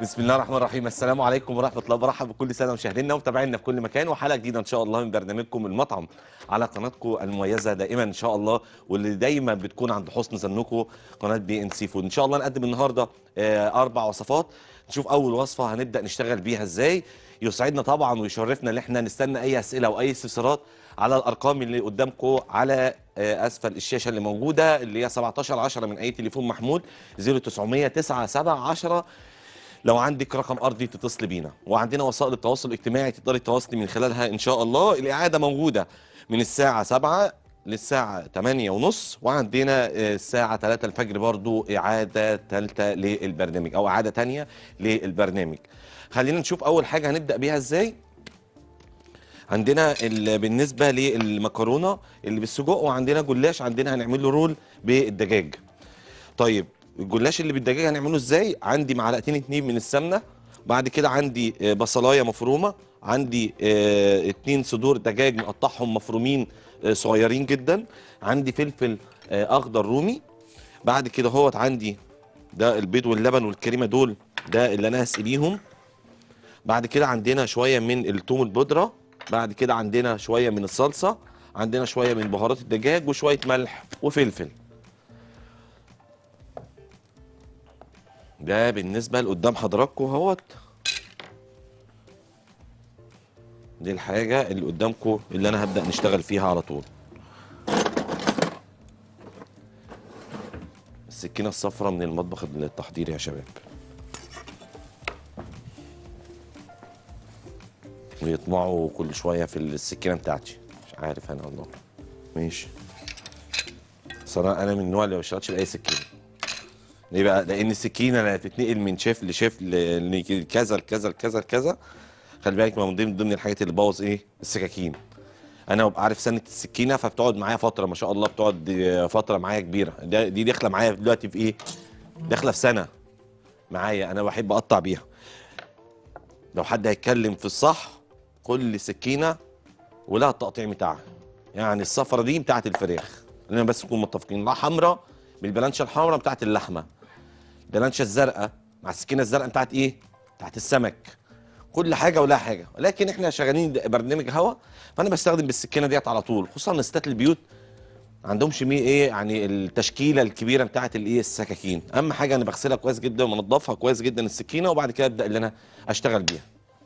بسم الله الرحمن الرحيم السلام عليكم ورحمه الله وبرحب بكل سنه مشاهدينا ومتابعينا في كل مكان وحلقه جديده ان شاء الله من برنامجكم المطعم على قناتكم المميزه دائما ان شاء الله واللي دايما بتكون عند حسن ظنكم قناه بي ان سي فود ان شاء الله نقدم النهارده آه، اربع وصفات نشوف اول وصفه هنبدا نشتغل بيها ازاي يسعدنا طبعا ويشرفنا ان احنا نستنى اي اسئله واي استفسارات على الارقام اللي قدامكم على آه، اسفل الشاشه اللي موجوده اللي هي 17 10 من اي تليفون محمول 0900 97 10 لو عندك رقم ارضي تتصل بينا وعندنا وسائل التواصل الاجتماعي تقدري تتواصلي من خلالها ان شاء الله الاعاده موجوده من الساعه 7 للساعة 8 ونص وعندنا آه، الساعة 3 الفجر برضو إعادة ثالثة للبرنامج أو إعادة تانية للبرنامج خلينا نشوف أول حاجة هنبدأ بيها إزاي عندنا ال- بالنسبة للمكرونة اللي بالسجق وعندنا جلاش عندنا هنعمل له رول بالدجاج طيب الجلاش اللي بالدجاج هنعمله ازاي عندي معلقتين اتنين من السمنه بعد كده عندي آه، بصلايه مفرومه عندي آه، اتنين صدور دجاج مقطعهم مفرومين آه، صغيرين جدا عندي فلفل آه، اخضر رومي بعد كده هوت عندي ده البيض واللبن والكريمه دول ده اللي انا هسقيهم بعد كده عندنا شويه من التوم البودره بعد كده عندنا شويه من الصلصه عندنا شويه من بهارات الدجاج وشويه ملح وفلفل ده بالنسبة لقدام حضراتكم اهوت دي الحاجة اللي قدامكم اللي أنا هبدأ نشتغل فيها على طول السكينة الصفراء من المطبخ للتحضير يا شباب ويطمعوا كل شوية في السكينة بتاعتي مش عارف أنا والله ماشي صراحة أنا من النوع اللي ما بشتغلش بأي سكينة ليه بقى؟ لأن السكينة اللي هتتنقل من شيف لشيف ل- لكذا لكذا لكذا لكذا خلي بالك ما من ضمن ضمن الحاجات اللي بوظ إيه؟ السكاكين. أنا ببقى عارف سنة السكينة فبتقعد معايا فترة ما شاء الله بتقعد آه، فترة معايا كبيرة، ده دي داخلة معايا دلوقتي في إيه؟ داخلة في سنة معايا أنا بحب أقطع بيها. لو حد هيتكلم في الصح كل سكينة ولها التقطيع بتاعها. يعني الصفرة دي بتاعت الفراخ. خلينا بس نكون متفقين، لا حمراء بالبلانشة الحمراء بتاعت اللحمة. البلانشة الزرقاء مع السكينة الزرقاء بتاعت ايه؟ بتاعت السمك. كل حاجة ولا حاجة، ولكن احنا شغالين برنامج هوا فأنا بستخدم بالسكينة ديت على طول، خصوصا ستات البيوت ما عندهمش مي ايه يعني التشكيلة الكبيرة بتاعت الايه السكاكين، أهم حاجة أنا بغسلها كويس جدا ومنضفها كويس جدا السكينة وبعد كده أبدأ اللي أنا أشتغل بيها.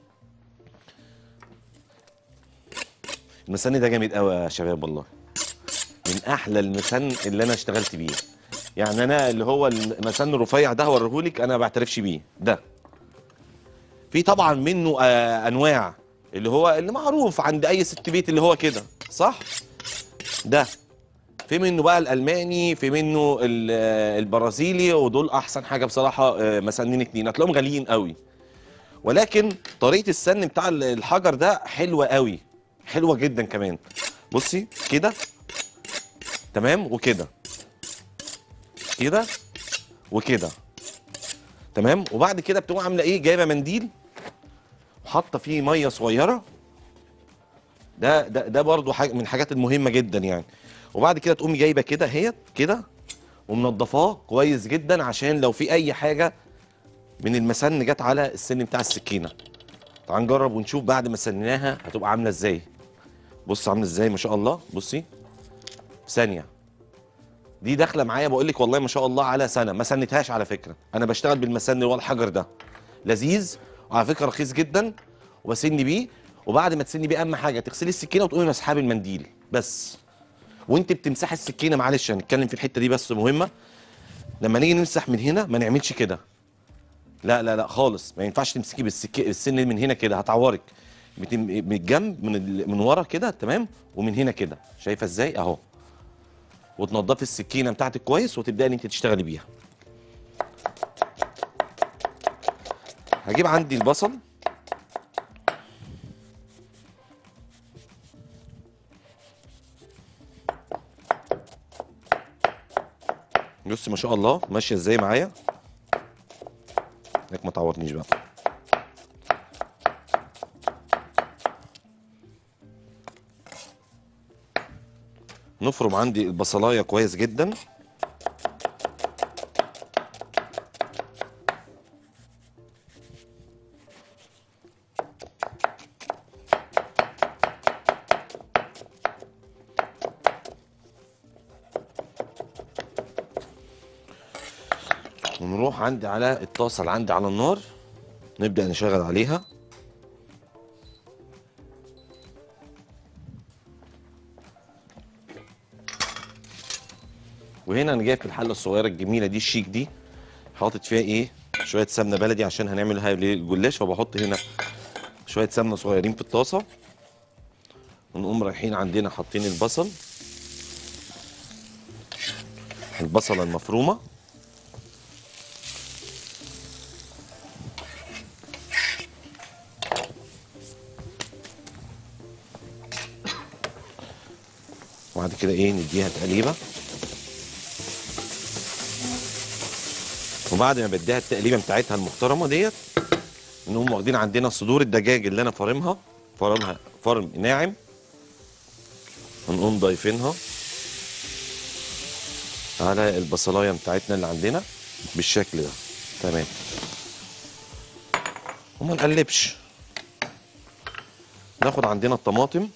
المسن ده جامد قوي يا شباب والله. من احلى المسن اللي انا اشتغلت بيه يعني انا اللي هو المسن الرفيع ده هوريهولك انا ما بعترفش بيه ده في طبعا منه آه انواع اللي هو اللي معروف عند اي ست بيت اللي هو كده صح ده في منه بقى الالماني في منه ال- آه، البرازيلي ودول احسن حاجه بصراحه آه، مسنين اتنين هتلاقيهم غاليين قوي ولكن طريقه السن بتاع الحجر ده حلوه قوي حلوه جدا كمان بصي كده تمام وكده كده وكده تمام وبعد كده بتقوم عامله ايه جايبه منديل وحاطه فيه ميه صغيره ده ده ده برضو حاجه من الحاجات المهمه جدا يعني وبعد كده تقومي جايبه كده اهيت كده ومنضفاه كويس جدا عشان لو في اي حاجه من المسن جت على السن بتاع السكينه تعال نجرب ونشوف بعد ما سنناها هتبقى عامله ازاي بص عامله ازاي ما شاء الله بصي في ثانيه دي داخله معايا بقول لك والله ما شاء الله على سنه ما سنتهاش على فكره انا بشتغل بالمسن اللي هو الحجر ده لذيذ وعلى فكره رخيص جدا وبسن بيه وبعد ما تسني بيه اهم حاجه تغسلي السكينه وتقومي مسحها بالمنديل بس وانت بتمسحي السكينه معلش هنتكلم في الحته دي بس مهمه لما نيجي نمسح من هنا ما نعملش كده لا لا لا خالص ما ينفعش تمسكي بالسكي السن من هنا كده هتعورك بتم- من الجنب من ال- من ورا كده تمام ومن هنا كده شايفه ازاي اهو وتنضفي السكينه بتاعتك كويس وتبداي ان انت تشتغلي بيها هجيب عندي البصل بص ما شاء الله ماشيه ازاي معايا لك ما تعورنيش بقى نفرم عندي البصلايه كويس جدا ونروح عندي على الطاسه اللي عندي على النار نبدا نشغل عليها وهنا انا جايب في الحله الصغيره الجميله دي الشيك دي حاطط فيها ايه شويه سمنه بلدي عشان هنعملها للجلاش فبحط هنا شويه سمنه صغيرين في الطاسه ونقوم رايحين عندنا حاطين البصل البصله المفرومه وبعد كده ايه نديها تقليبه وبعد ما بديها التقليبه بتاعتها المحترمه ديت نقوم واخدين عندنا صدور الدجاج اللي انا فارمها فارمها فرم ناعم ونقوم ضايفينها على البصلايه بتاعتنا اللي عندنا بالشكل ده تمام وما نقلبش ناخد عندنا الطماطم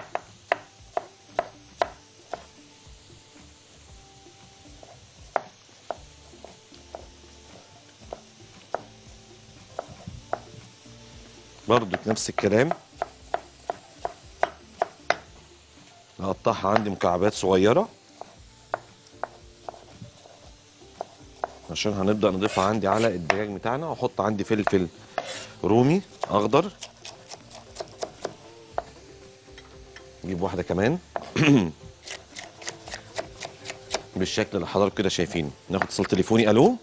برضو نفس الكلام اقطعها عندي مكعبات صغيره عشان هنبدا نضيفها عندي على الدجاج بتاعنا واحط عندي فلفل رومي اخضر نجيب واحده كمان بالشكل اللي حضرتك كده شايفينه ناخد اتصال تليفوني الو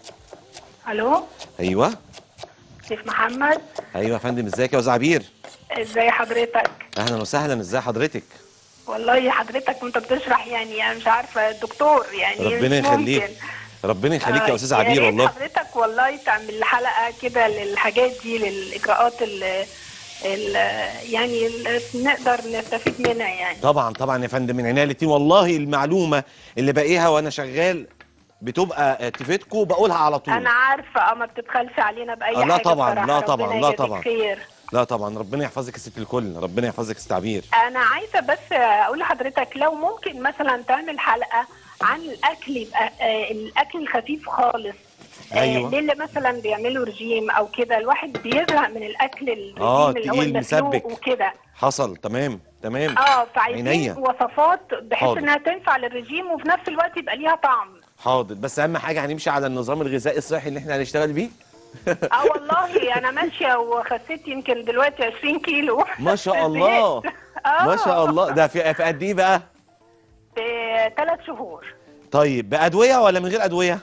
الو ايوه شيخ محمد ايوه يا فندم ازيك يا استاذ عبير ازاي حضرتك اهلا وسهلا ازي حضرتك والله حضرتك وانت بتشرح يعني انا مش عارفه الدكتور يعني ربنا مش يخليك ممكن. ربنا يخليك يا استاذ آه، عبير ريت والله حضرتك والله تعمل حلقه كده للحاجات دي للاجراءات ال ال يعني ال- نقدر نستفيد منها يعني طبعا طبعا يا فندم من عناية الاتنين والله المعلومه اللي باقيها وانا شغال بتبقى تفيدكم بقولها على طول انا عارفه اه ما بتبخلش علينا باي آه، لا حاجه طبعاً، بصراحة. لا طبعاً، ربنا لا يجازيك طبعاً. خير لا طبعا ربنا يحفظك يا ست الكل ربنا يحفظك يا ست عبير انا عايزه بس اقول لحضرتك لو ممكن مثلا تعمل حلقه عن الاكل يبقى آه، الاكل الخفيف خالص آه، أيوة. للي مثلا بيعملوا رجيم او كده الواحد بيزهق من الاكل الرجيم آه، اللي هو تقيل المسلوق مسبك. وكده حصل تمام تمام اه فعايزين عينيا. وصفات بحيث حاضر. انها تنفع للرجيم وفي نفس الوقت يبقى ليها طعم حاضر بس اهم حاجه هنمشي على النظام الغذائي الصحي اللي احنا هنشتغل بيه اه والله انا ماشيه وخسيت يمكن دلوقتي 20 كيلو ما شاء الله اه ما شاء الله ده في في قد ايه بقى في ثلاث شهور طيب بادويه ولا من غير ادويه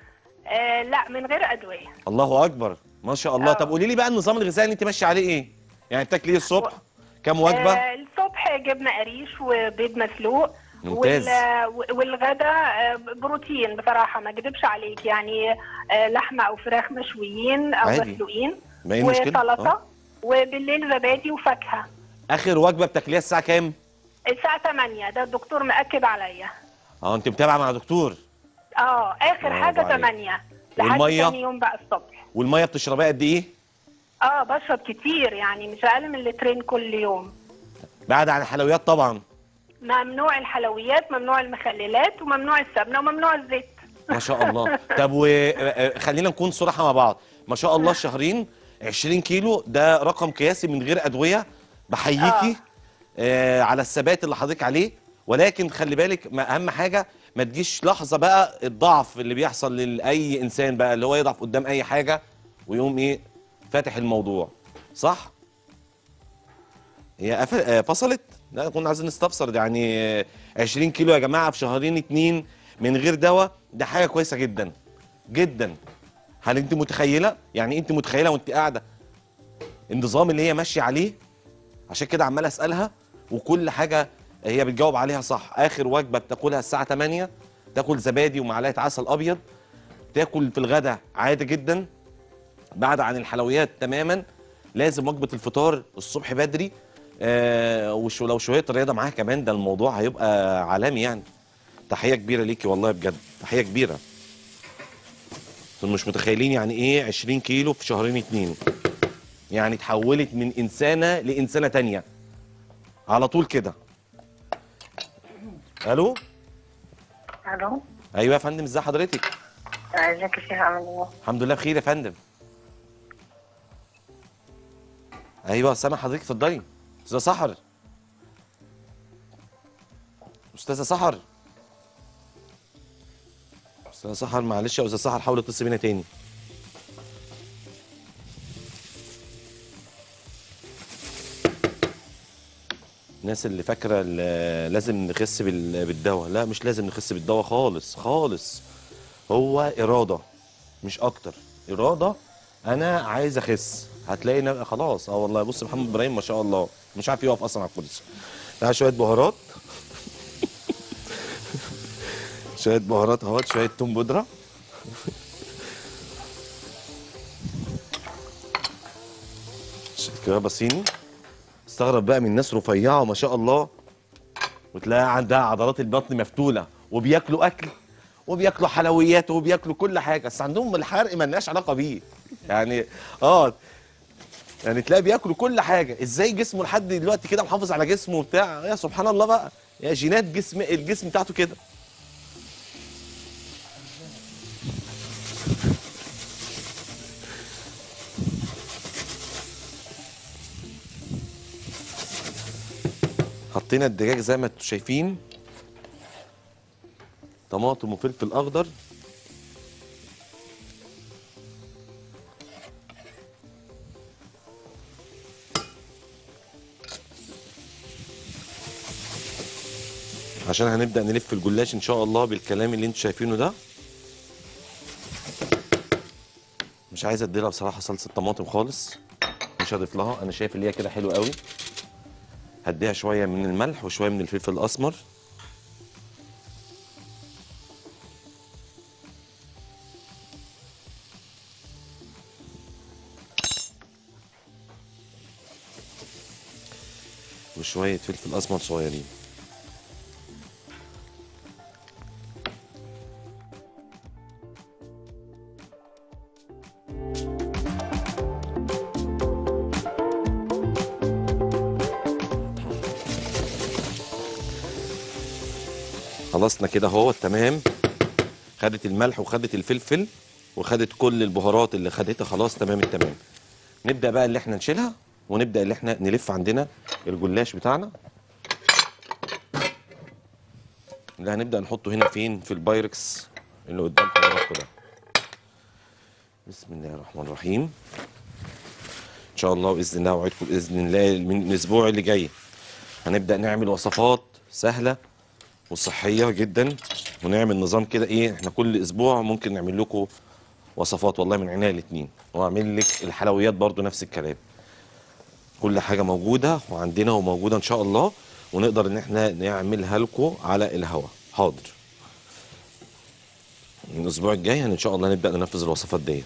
آه لا من غير ادويه الله اكبر ما شاء الله آه. طب قولي لي بقى النظام الغذائي اللي انت ماشيه عليه ايه يعني بتاكلي ايه الصبح كام وجبه آه الصبح جبنه قريش وبيض مسلوق ممتاز. وال- والغدا آه، بروتين بصراحه ما اكذبش عليك يعني آه، لحمه او فراخ مشويين او عادي. مسلوقين ما ايه المشكله وسلطه آه. وبالليل زبادي وفاكهه اخر وجبه بتاكليها الساعه كام الساعه 8 ده الدكتور مأكد عليا اه انت متابعه مع دكتور اه اخر برافو حاجه عليك. 8 لحد والمية؟ ثاني يوم بقى الصبح والميه بتشربيها قد ايه اه بشرب كتير يعني مش اقل من لترين كل يوم بعد عن الحلويات طبعا ممنوع الحلويات ممنوع المخللات وممنوع السمنه وممنوع الزيت ما شاء الله طب وخلينا نكون صراحه مع بعض ما شاء الله شهرين 20 كيلو ده رقم قياسي من غير ادويه بحييكي آه على الثبات اللي حضرتك عليه ولكن خلي بالك ما اهم حاجه ما تجيش لحظه بقى الضعف اللي بيحصل لاي انسان بقى اللي هو يضعف قدام اي حاجه ويقوم ايه فاتح الموضوع صح هي قفل آه، فصلت لا كنا عايزين نستفسر ده يعني آه، 20 كيلو يا جماعه في شهرين اتنين من غير دواء ده حاجه كويسه جدا جدا هل انت متخيله يعني انت متخيله وانت قاعده النظام اللي هي ماشيه عليه عشان كده عمال اسالها وكل حاجه هي بتجاوب عليها صح اخر وجبه بتاكلها الساعه 8 تاكل زبادي ومعلقه عسل ابيض تاكل في الغداء عادي جدا بعد عن الحلويات تماما لازم وجبه الفطار الصبح بدري آه وش لو شويه رياضه معاها كمان ده الموضوع هيبقى عالمي يعني تحيه كبيره ليكي والله بجد تحيه كبيره انتوا مش متخيلين يعني ايه 20 كيلو في شهرين اتنين يعني اتحولت من انسانه لانسانه تانية على طول كده الو الو ايوه يا فندم ازي حضرتك ازيك يا شيخ عامل ايه؟ الحمد لله بخير يا فندم ايوه سامع حضرتك اتفضلي استاذه سحر استاذه سحر استاذه سحر معلش يا استاذه سحر حاول تتصل بينا تاني الناس اللي فاكره ال- لازم نخس بال- بالدواء لا مش لازم نخس بالدواء خالص خالص هو اراده مش اكتر اراده انا عايز اخس هتلاقي نا- خلاص اه والله بص محمد ابراهيم ما شاء الله مش عارف يقف اصلا على الكرسي تعال شويه بهارات شويه بهارات اهوت شويه توم بودره شويه كباب صيني استغرب بقى من الناس رفيعه ما شاء الله وتلاقي عندها عضلات البطن مفتوله وبياكلوا اكل وبياكلوا حلويات وبياكلوا كل حاجه بس عندهم الحرق ملناش علاقه بيه يعني اه يعني تلاقي بياكلوا كل حاجه ازاي جسمه لحد دلوقتي كده محافظ على جسمه وبتاع يا سبحان الله بقى يا جينات جسم الجسم بتاعته كده حطينا الدجاج زي ما انتم شايفين طماطم وفلفل اخضر عشان هنبدأ نلف الجلاش ان شاء الله بالكلام اللي انتم شايفينه ده مش عايز اديلها بصراحة صلصة طماطم خالص مش هضيف لها انا شايف اللي هي كده حلوه قوي هديها شوية من الملح وشوية من الفلفل الاسمر وشوية فلفل اسمر صغيرين خلصنا كده اهو تمام خدت الملح وخدت الفلفل وخدت كل البهارات اللي خدتها خلاص تمام التمام نبدا بقى اللي احنا نشيلها ونبدا اللي احنا نلف عندنا الجلاش بتاعنا اللي هنبدا نحطه هنا فين في البايركس اللي قدام حضراتكم ده بسم الله الرحمن الرحيم ان شاء الله باذن الله اوعدكم باذن الله من الاسبوع اللي جاي هنبدا نعمل وصفات سهله وصحيه جدا ونعمل نظام كده ايه احنا كل اسبوع ممكن نعمل لكم وصفات والله من عينيا الاثنين واعمل لك الحلويات برضو نفس الكلام كل حاجه موجوده وعندنا وموجوده ان شاء الله ونقدر ان احنا نعملها لكم على الهوا حاضر من الاسبوع الجاي ان شاء الله نبدا ننفذ الوصفات ديت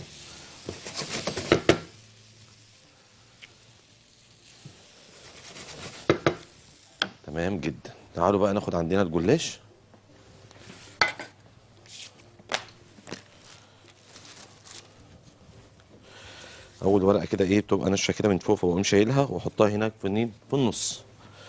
تمام جدا تعالوا بقى ناخد عندنا الجلاش اول ورقه كده ايه بتبقى ناشفه كده من فوق فبقوم شايلها واحطها هناك في النين في النص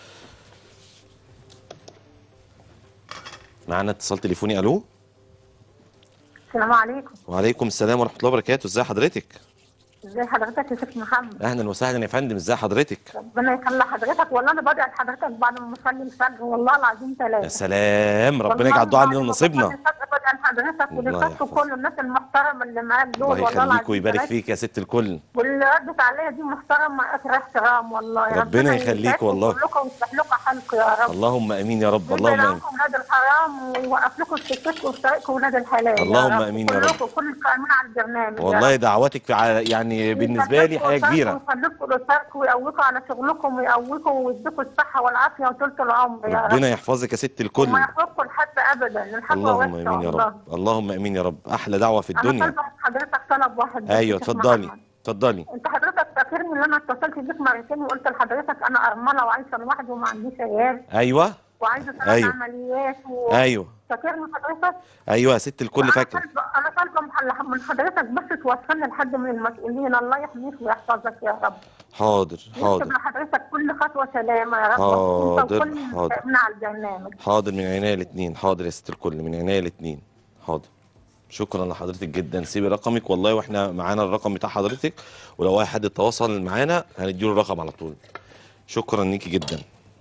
معانا اتصال تليفوني الو السلام عليكم وعليكم السلام ورحمه الله وبركاته ازي حضرتك ازي حضرتك يا شيخ محمد اهلا وسهلا يا فندم ازي حضرتك ربنا يخلي حضرتك والله انا بدعي لحضرتك بعد ما اصلي الفجر والله العظيم يا ثلاثه سلام ربنا يجعل دعاء لنا نصيبنا بدعي لحضرتك الله وللخط يحفظك. كل الناس المحترمه اللي معاك دول الله والله يخليك العظيم ويبارك ثلاثة. فيك يا ست الكل واللي ردت عليا دي محترمه اخر احترام والله ربنا يخليك يسعدكم والله. كلكم ويصلح لكم حالكم يا رب اللهم امين يا رب اللهم امين لكم ولاد الحرام ويوقف لكم سكتكم وفي طريقكم ولاد الحلال يا اللهم رب. آمين يا رب. كلكم كل القائمين على البرنامج يا والله رب. دعواتك في ع- يعني بالنسبه لي حاجه كبيره ويخليكم لسانكم ويقويكم على شغلكم ويقويكم ويديكم الصحه والعافيه وطولة العمر يا رب ربنا يحفظك يا ست الكل وما يحفظكم الحد ابدا الحق اللهم وحشة امين يا والله. رب اللهم امين يا رب احلى دعوه في انا الدنيا طالبه من حضرتك طلب واحد بس يا ايوه شيخ اتفضلي محمد. اتفضلي انت حضرتك فاكرني ان انا اتصلت بيك مرتين وقلت لحضرتك انا ارمله وعايشه لوحدي وما عنديش عيال ايوه وعايزه ثلاث أيوة. عمليات و... ايوه فاكرني حضرتك ايوه يا ست الكل أنا فاكره طالبة- انا طالبه من- من حضرتك بس توصلني لحد من المسؤولين الله يحميك ويحفظك يا رب حاضر يكتب حاضر لحضرتك كل خطوه سلامه يا رب حاضر، انت وكل حاضر. من على البرنامج حاضر من عينيا الاثنين حاضر يا ست الكل من عينيا الاثنين حاضر شكرا لحضرتك جدا سيبي رقمك والله واحنا معانا الرقم بتاع حضرتك ولو اي حد تواصل معانا هنديله الرقم على طول شكرا ليكي جدا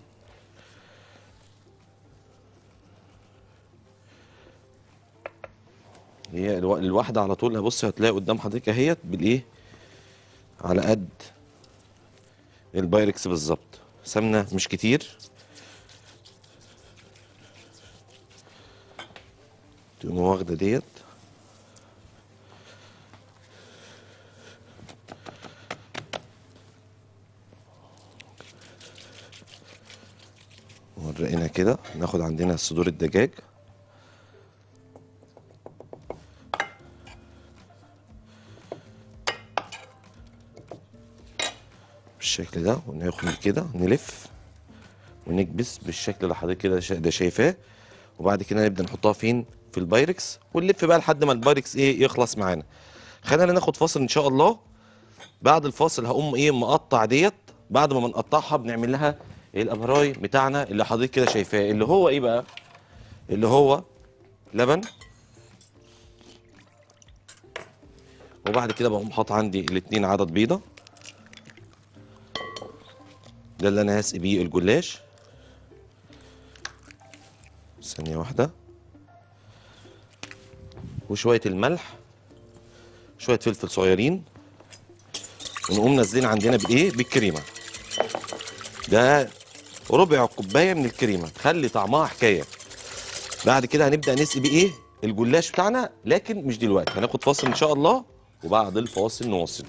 هي الوا- الواحدة على طول هبص هتلاقي قدام حضرتك اهيت بالايه على قد البايركس بالظبط سمنة مش كتير تقوم واخدة ديت ورقنا كده ناخد عندنا صدور الدجاج بالشكل ده وناخد كده نلف ونكبس بالشكل اللي حضرتك كده شا- ده شايفاه وبعد كده نبدا نحطها فين في البايركس ونلف بقى لحد ما البايركس ايه يخلص معانا خلينا ناخد فاصل ان شاء الله بعد الفاصل هقوم ايه مقطع ديت بعد ما بنقطعها بنعمل لها الابراي بتاعنا اللي حضرتك كده شايفاه اللي هو ايه بقى اللي هو لبن وبعد كده بقوم حاطط عندي الاتنين عدد بيضه ده اللي انا هسقي بيه الجلاش ثانيه واحده وشويه الملح شويه فلفل صغيرين ونقوم نازلين عندنا بايه بالكريمه ده ربع كوبايه من الكريمه تخلي طعمها حكايه بعد كده هنبدا نسقي بايه الجلاش بتاعنا لكن مش دلوقتي هناخد فاصل ان شاء الله وبعد الفاصل نواصل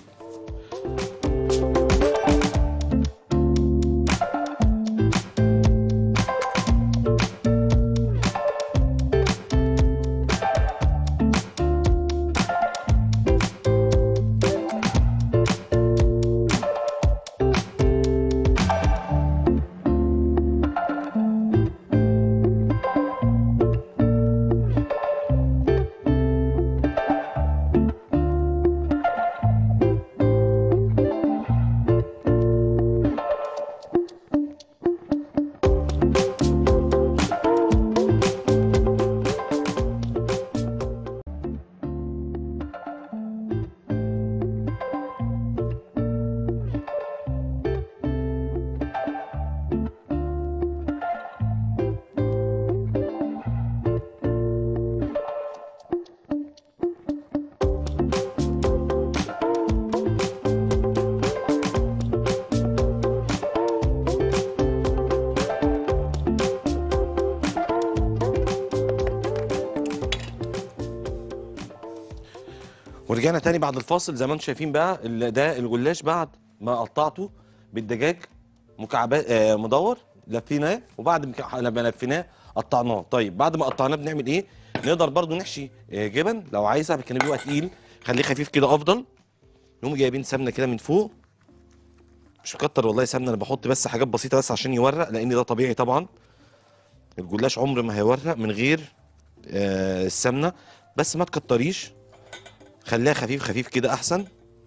ورجعنا تاني بعد الفاصل زي ما انتم شايفين بقى ال- ده الجلاش بعد ما قطعته بالدجاج مكعبات آه مدور لفيناه وبعد مك- لما لفيناه قطعناه طيب بعد ما قطعناه بنعمل ايه نقدر برضو نحشي آه جبن لو عايزه كان بيبقى تقيل خليه خفيف كده افضل نقوم جايبين سمنه كده من فوق مش مكتر والله سمنه انا بحط بس حاجات بسيطه بس عشان يورق لان ده طبيعي طبعا الجلاش عمر ما هيورق من غير آه السمنه بس ما تكتريش خليها خفيف خفيف كده احسن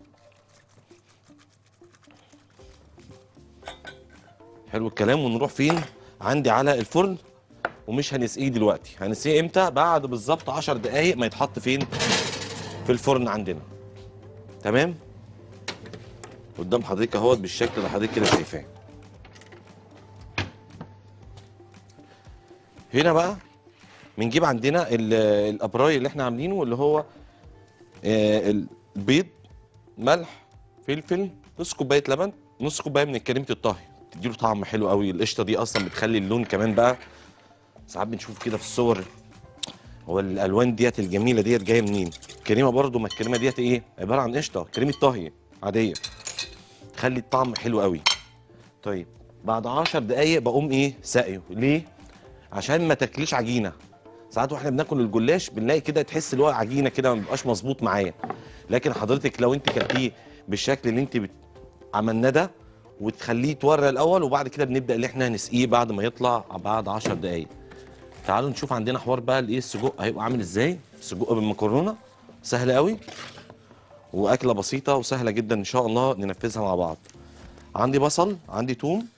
حلو الكلام ونروح فين عندي على الفرن ومش هنسقيه دلوقتي هنسقيه امتى بعد بالظبط 10 دقايق ما يتحط فين في الفرن عندنا تمام قدام حضرتك اهوت بالشكل اللي حضرتك كده شايفاه هنا بقى بنجيب عندنا ال- الابراي اللي احنا عاملينه اللي هو آه، البيض ملح فلفل نص كوبايه لبن نص كوبايه من كريمه الطهي تديله طعم حلو قوي القشطه دي اصلا بتخلي اللون كمان بقى ساعات بنشوف كده في الصور هو الالوان ديت الجميله ديت جايه منين الكريمه برضو ما الكريمه ديت ايه عباره عن قشطه كريمه طهي عاديه تخلي الطعم حلو قوي طيب بعد 10 دقايق بقوم ايه ساقيه ليه عشان ما تاكليش عجينه ساعات واحنا بناكل الجلاش بنلاقي كده تحس اللي هو عجينه كده ما بيبقاش مظبوط معايا لكن حضرتك لو انت كلتيه بالشكل اللي انت بت... عملناه ده وتخليه يتورق الاول وبعد كده بنبدا اللي احنا نسقيه بعد ما يطلع بعد 10 دقائق تعالوا نشوف عندنا حوار بقى الايه السجق هيبقى عامل ازاي سجق بالمكرونه سهل قوي واكله بسيطه وسهله جدا ان شاء الله ننفذها مع بعض عندي بصل عندي توم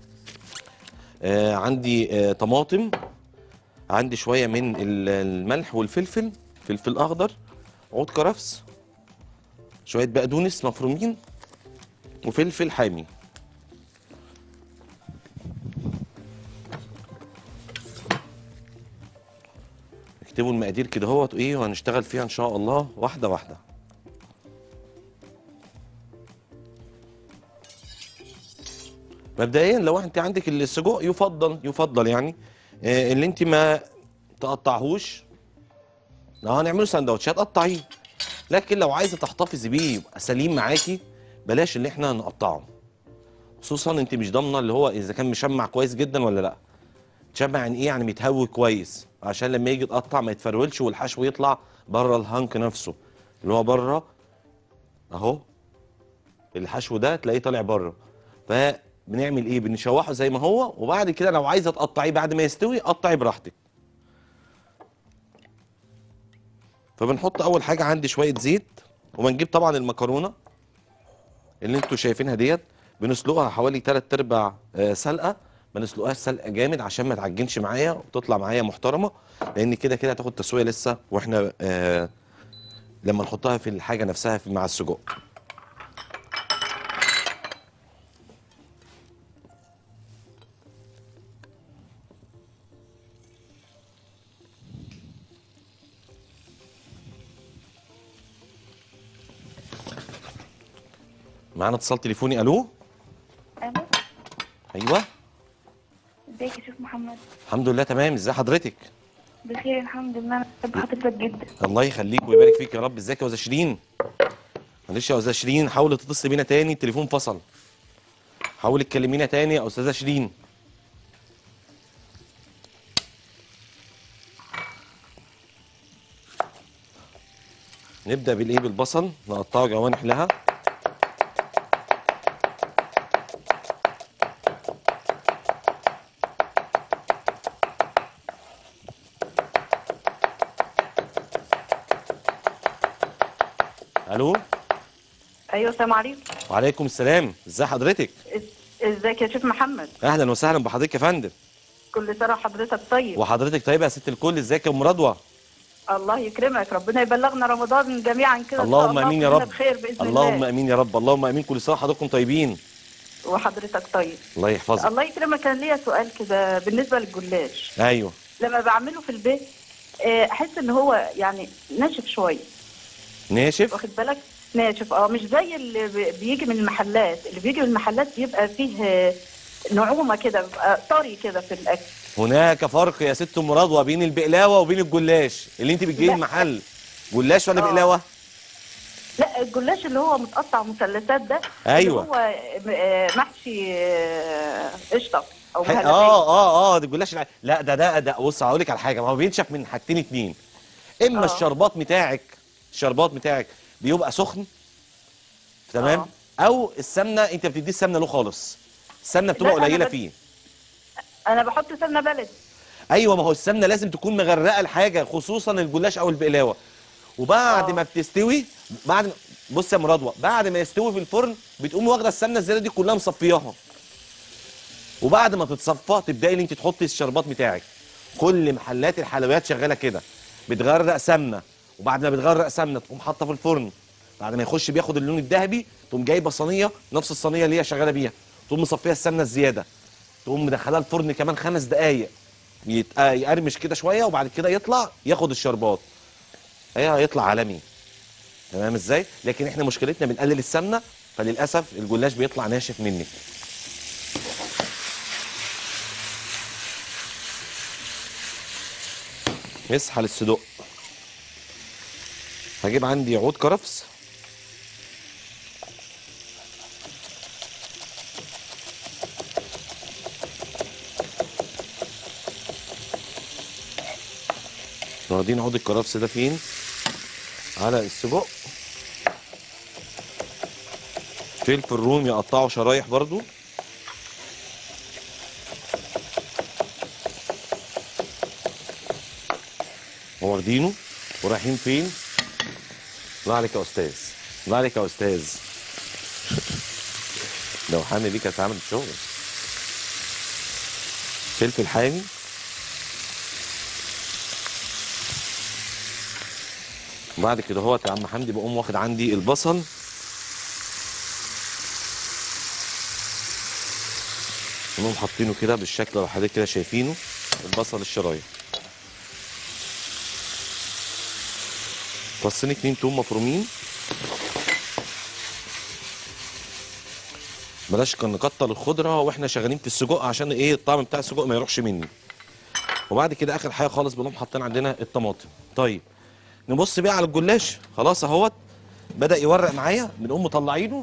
آه عندي آه طماطم عندي شويه من ال- الملح والفلفل فلفل اخضر عود كرفس شويه بقدونس مفرومين وفلفل حامي اكتبوا المقادير كده اهوت ايه وهنشتغل فيها ان شاء الله واحده واحده مبدئيا لو انت عندك السجق يفضل يفضل يعني آه، اللي انت ما تقطعهوش لو هنعمله سندوتشات قطعيه لكن لو عايزه تحتفظي بيه يبقى سليم معاكي بلاش اللي احنا نقطعه خصوصا انت مش ضامنه اللي هو اذا كان مشمع كويس جدا ولا لا تشمع يعني ايه يعني متهوي كويس عشان لما يجي يتقطع ما يتفرولش والحشو يطلع بره الهانك نفسه اللي هو بره اهو الحشو ده تلاقيه طالع بره فبنعمل ايه بنشوحه زي ما هو وبعد كده لو عايزه تقطعيه بعد ما يستوي قطعي براحتك فبنحط اول حاجه عندي شويه زيت وبنجيب طبعا المكرونه اللي انتوا شايفينها ديت بنسلقها حوالي 3 ارباع آه، سلقه ما نسلقهاش سلقه جامد عشان ما تعجنش معايا وتطلع معايا محترمه لان كده كده هتاخد تسويه لسه واحنا آه لما نحطها في الحاجه نفسها في مع السجق معانا اتصال تليفوني الو الو ايوه ازيك يا شيخ محمد الحمد لله تمام ازي حضرتك بخير الحمد لله انا بحب حضرتك جدا الله يخليك ويبارك فيك يا رب ازيك يا استاذ شيرين معلش يا استاذ شيرين حاول تتصل بينا تاني التليفون فصل حاول تكلمينا تاني يا استاذه شيرين نبدا بالايه بالبصل نقطعه جوانح لها الو ايوه السلام عليكم وعليكم السلام ازي حضرتك إز- ازيك يا شيخ محمد اهلا وسهلا بحضرتك يا فندم كل سنه وحضرتك طيب وحضرتك طيبه يا ست الكل ازيك يا ام رضوى الله يكرمك ربنا يبلغنا رمضان جميعا كده إن شاء اللهم الله امين يا كلنا رب بخير باذن اللهم الله امين يا رب اللهم امين كل سنه وحضراتكم طيبين وحضرتك طيب الله يحفظك الله يكرمك كان ليا سؤال كده بالنسبه للجلاش ايوه لما بعمله في البيت آه، احس ان هو يعني ناشف شويه ناشف واخد بالك ناشف اه مش زي اللي بي- بيجي من المحلات اللي بيجي من المحلات بيبقى فيه آه، نعومه كده بيبقى طري كده في الاكل هناك فرق يا ست ام رضوى بين البقلاوه وبين الجلاش اللي انت بتجيبي لا. المحل جلاش ولا آه. بقلاوه لا الجلاش اللي هو متقطع مثلثات ده أيوة. اللي هو آه، محشي آه، قشطه او ح- مهلبيه اه اه اه ده الجلاش الع- لا ده ده ده بص هقول لك على حاجه ما هو بينشف من حاجتين اتنين اما آه. الشربات بتاعك الشربات بتاعك بيبقى سخن تمام او السمنه انت بتديه السمنه له خالص السمنه بتبقى لا، أنا قليله بس- فيه انا بحط سمنه بلدي ايوه ما هو السمنه لازم تكون مغرقه الحاجه خصوصا الجلاش او البقلاوه وبعد آه. ما بتستوي بعد ما بص يا مرادوه بعد ما يستوي في الفرن بتقوم واخده السمنه الزياده دي كلها مصفياها وبعد ما تتصفى تبداي ان انت تحطي الشربات بتاعك كل محلات الحلويات شغاله كده بتغرق سمنه وبعد ما بتغرق سمنه تقوم حاطه في الفرن بعد ما يخش بياخد اللون الذهبي تقوم جايبه صينيه نفس الصينيه اللي هي شغاله بيها تقوم مصفيها السمنه الزياده تقوم مدخلها الفرن كمان خمس دقايق يت- آه، يقرمش كده شويه وبعد كده يطلع ياخد الشربات هي هيطلع عالمي تمام ازاي لكن احنا مشكلتنا بنقلل السمنه فللاسف الجلاش بيطلع ناشف منك مسحه للصدق هجيب عندي عود كرفس واخدين عود الكرفس ده فين على السجق فلفل رومي اقطعه شرايح برضو واخدينه ورايحين فين الله عليك يا استاذ الله عليك يا استاذ لو حامي بيك هتعمل شغل فلفل حامي وبعد كده هو يا عم حمدي بقوم واخد عندي البصل ونقوم حاطينه كده بالشكل اللي حضرتك كده شايفينه البصل الشرايح فصين اتنين توم مفرومين بلاش كان نكتر الخضره واحنا شغالين في السجق عشان ايه الطعم بتاع السجق ما يروحش مني وبعد كده اخر حاجه خالص بنقوم حاطين عندنا الطماطم طيب نبص بقى على الجلاش خلاص اهوت بدا يورق معايا بنقوم مطلعينه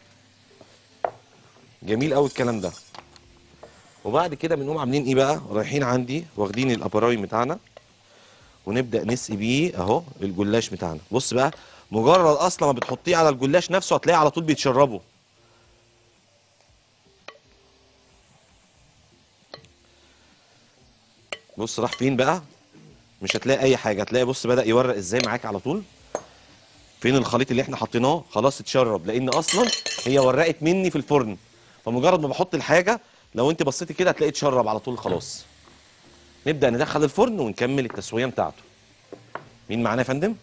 جميل قوي الكلام ده وبعد كده بنقوم عاملين ايه بقى رايحين عندي واخدين الابراوي بتاعنا ونبدا نسقي بيه اهو الجلاش بتاعنا بص بقى مجرد اصلا ما بتحطيه على الجلاش نفسه هتلاقيه على طول بيتشربه بص راح فين بقى مش هتلاقي اي حاجه هتلاقي بص بدا يورق ازاي معاك على طول فين الخليط اللي احنا حطيناه خلاص اتشرب لان اصلا هي ورقت مني في الفرن فمجرد ما بحط الحاجه لو انت بصيتي كده هتلاقي اتشرب على طول خلاص نبدا ندخل الفرن ونكمل التسويه بتاعته مين معانا يا فندم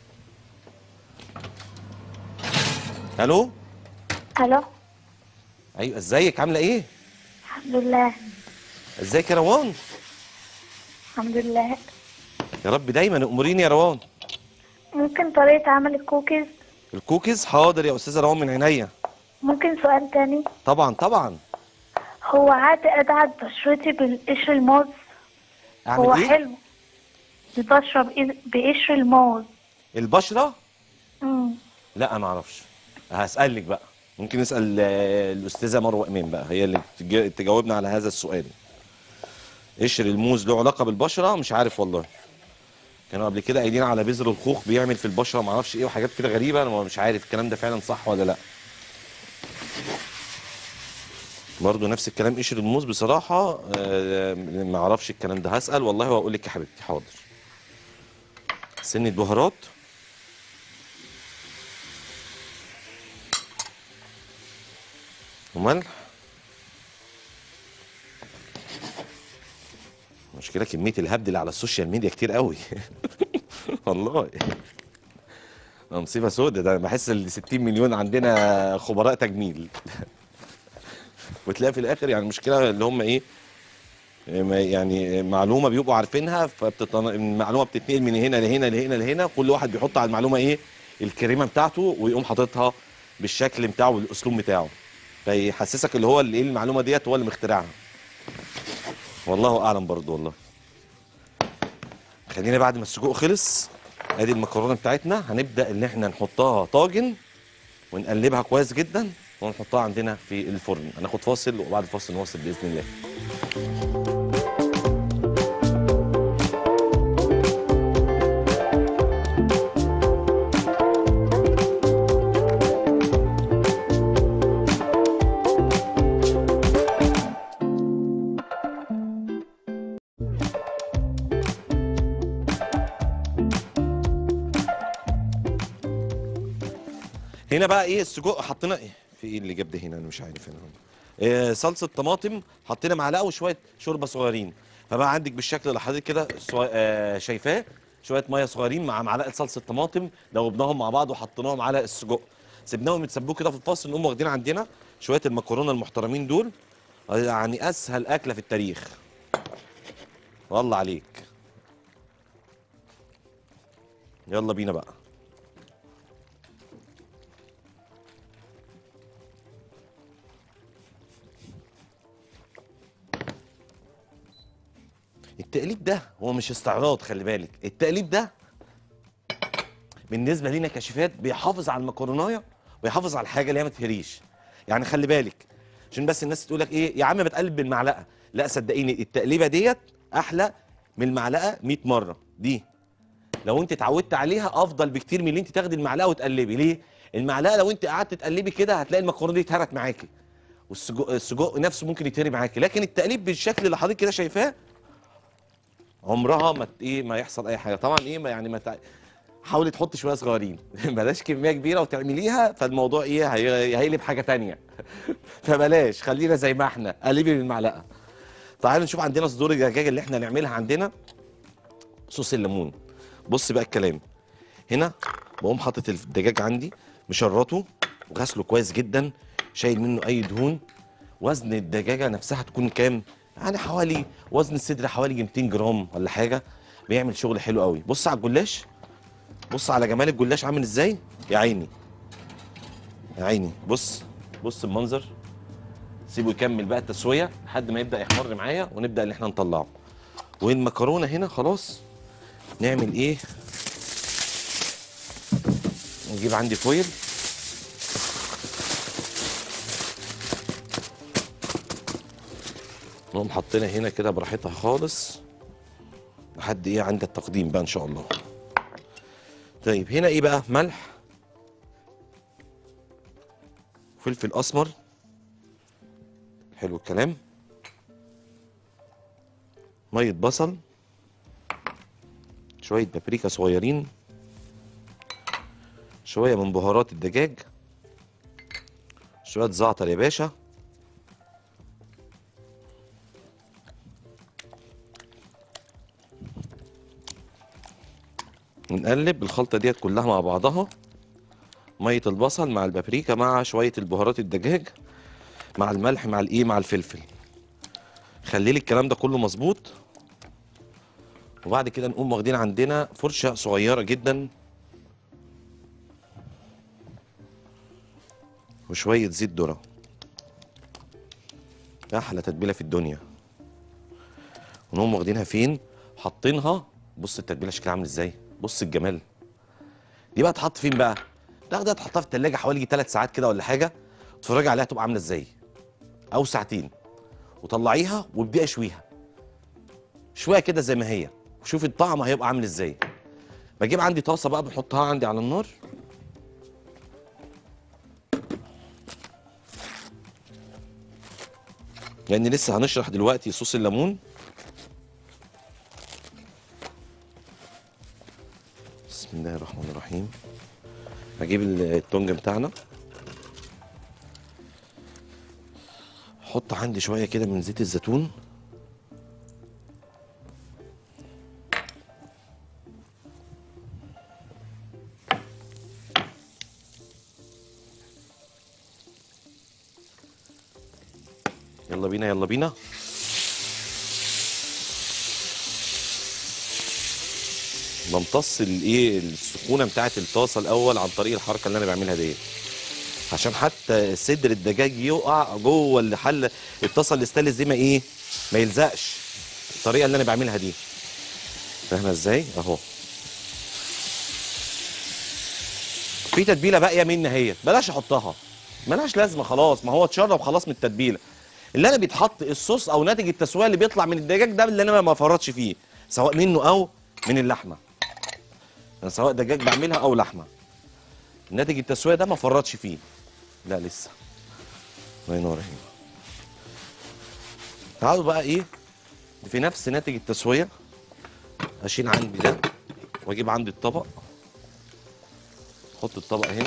الو الو ايوه ازيك عامله ايه الحمد لله ازيك يا روان الحمد لله يا رب دايما اموريني يا روان ممكن طريقة عمل الكوكيز الكوكيز حاضر يا استاذه روان من عينيا ممكن سؤال تاني طبعا طبعا هو عادي ادعك بشرتي بالقشر الموز هو اعمل ايه حلو بشرب إيه- بقشر الموز البشره مم. لا ما اعرفش هسالك بقى ممكن نسال آه، الاستاذه مروه امين بقى هي اللي تج- تجاوبنا على هذا السؤال قشر الموز له علاقه بالبشره مش عارف والله كانوا قبل كده قايلين على بذر الخوخ بيعمل في البشره ما اعرفش ايه وحاجات كده غريبه انا مش عارف الكلام ده فعلا صح ولا لا برضه نفس الكلام قشر الموز بصراحه آه، ما اعرفش الكلام ده هسال والله واقول لك يا حبيبتي حاضر سنه بهارات وملح مشكلة كمية الهبد اللي على السوشيال ميديا كتير قوي والله ده مصيبة سودة ده بحس ال 60 مليون عندنا خبراء تجميل وتلاقي في الآخر يعني المشكلة اللي هم إيه ما- يعني معلومة بيبقوا عارفينها فالمعلومة بتتنقل من هنا لهنا لهنا لهنا كل واحد بيحط على المعلومة إيه الكريمة بتاعته ويقوم حاططها بالشكل بتاعه والأسلوب بتاعه فيحسسك اللي هو اللي ايه المعلومه ديت هو اللي مخترعها والله اعلم برضو والله خلينا بعد ما السجق خلص ادي المكرونه بتاعتنا هنبدا ان احنا نحطها طاجن ونقلبها كويس جدا ونحطها عندنا في الفرن هناخد فاصل وبعد الفاصل نواصل باذن الله هنا بقى ايه السجق حطينا ايه في ايه اللي جاب ده هنا انا مش عارف هنا إيه صلصه طماطم حطينا معلقه وشويه شوربه صغيرين فبقى عندك بالشكل اللي حضرتك كده سوا- آه، شايفاه شويه ميه صغيرين مع معلقه صلصه طماطم دوبناهم مع بعض وحطيناهم على السجق سيبناهم يتسبوا كده في الفاصل نقوم واخدين عندنا شويه المكرونه المحترمين دول يعني اسهل اكله في التاريخ والله عليك يلا بينا بقى التقليب ده هو مش استعراض خلي بالك التقليب ده بالنسبه لينا كشيفات بيحافظ على المكرونايه ويحافظ على الحاجه اللي هي ما تهريش يعني خلي بالك عشان بس الناس تقول لك ايه يا عم بتقلب بالمعلقه لا صدقيني التقليبه ديت احلى من المعلقه 100 مره دي لو انت اتعودت عليها افضل بكتير من اللي انت تاخدي المعلقه وتقلبي ليه المعلقه لو انت قعدت تقلبي كده هتلاقي المكرونه دي اتهرت معاكي والسجق السجق نفسه ممكن يتهري معاكي لكن التقليب بالشكل اللي حضرتك كده شايفاه عمرها ما ت- ايه ما يحصل اي حاجه طبعا ايه ما يعني ما تع... حاولي تحطي شويه صغيرين بلاش كميه كبيره وتعمليها فالموضوع ايه هي- هيقلب حاجه تانية فبلاش خلينا زي ما احنا قلبي بالمعلقه تعالوا نشوف عندنا صدور الدجاج اللي احنا نعملها عندنا صوص الليمون بص بقى الكلام هنا بقوم حاطط الدجاج عندي مشرطه وغسله كويس جدا شايل منه اي دهون وزن الدجاجه نفسها تكون كام يعني حوالي وزن الصدر حوالي 200 جرام ولا حاجه بيعمل شغل حلو قوي بص على الجلاش بص على جمال الجلاش عامل ازاي يا عيني يا عيني بص بص المنظر سيبه يكمل بقى التسويه لحد ما يبدا يحمر معايا ونبدا ان احنا نطلعه والمكرونه هنا خلاص نعمل ايه نجيب عندي فويل نقوم حاطينها هنا كده براحتها خالص لحد ايه عند التقديم بقى ان شاء الله طيب هنا ايه بقى ملح فلفل اسمر حلو الكلام ميه بصل شويه بابريكا صغيرين شويه من بهارات الدجاج شويه زعتر يا باشا ونقلب الخلطه ديت كلها مع بعضها ميه البصل مع البابريكا مع شويه البهارات الدجاج مع الملح مع الايه مع الفلفل خلي لي الكلام ده كله مظبوط وبعد كده نقوم واخدين عندنا فرشه صغيره جدا وشويه زيت ذره احلى تتبيله في الدنيا ونقوم واخدينها فين حاطينها بص التتبيله شكلها عامل ازاي بص الجمال دي بقى تحط فين بقى تاخدها تحطها في التلاجة حوالي 3 ساعات كده ولا حاجه تتفرجي عليها تبقى عامله ازاي او ساعتين وطلعيها وابدأي اشويها شويه كده زي ما هي وشوفي الطعم هيبقى عامل ازاي بجيب عندي طاسه بقى بحطها عندي على النار لان لسه هنشرح دلوقتي صوص الليمون بسم الله الرحمن الرحيم هجيب التونج بتاعنا احط عندي شويه كده من زيت الزيتون يلا بينا يلا بينا بمتص الايه السخونه بتاعه الطاسه الاول عن طريق الحركه اللي انا بعملها ديت عشان حتى صدر الدجاج يقع جوه الحله الطاسه الاستانلس دي ما ايه ما يلزقش الطريقه اللي انا بعملها دي فاهمه ازاي اهو في تتبيله باقيه مني اهي بلاش احطها ملهاش لازمه خلاص ما هو اتشرب خلاص من التتبيله اللي انا بيتحط الصوص او ناتج التسويه اللي بيطلع من الدجاج ده اللي انا ما فرطش فيه سواء منه او من اللحمه يعني سواء دجاج بعملها او لحمه ناتج التسويه ده ما فرطش فيه لا لسه الله ينور عليك تعالوا بقى ايه في نفس ناتج التسويه اشيل عندي ده واجيب عندي الطبق احط الطبق هنا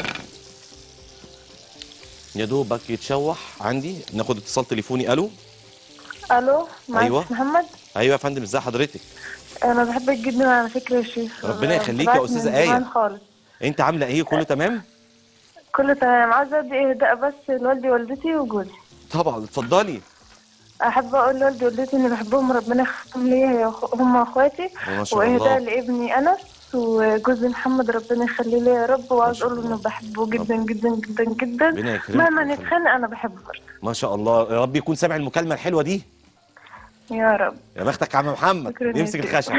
يا دوبك يتشوح عندي ناخد اتصال تليفوني الو الو معاك أيوة. محمد ايوه يا فندم ازي حضرتك انا بحبك جدا على فكره يا شيخ ربنا يخليك يا بتابعك أستاذة من آية. زمان خالص انت عامله ايه كله تمام كله تمام عايزه ادي اهداء بس لوالدي ووالدتي وجوزي طبعا اتفضلي احب اقول لوالدي ووالدتي اني بحبهم ربنا يخليهم ليا يا أخو- هم اخواتي ما شاء واهداء الله لابني انس وجوزي محمد ربنا يخليه ليا يا رب وعايز اقول له انه بحبه جدا جدا جدا جدا ربنا يكرمك مهما ويخليك. نتخانق انا بحبه برضه ما شاء الله يا رب يكون سامع المكالمه الحلوه دي يا رب يا بختك يا عم محمد شكراً يا يمسك سيدي. الخشب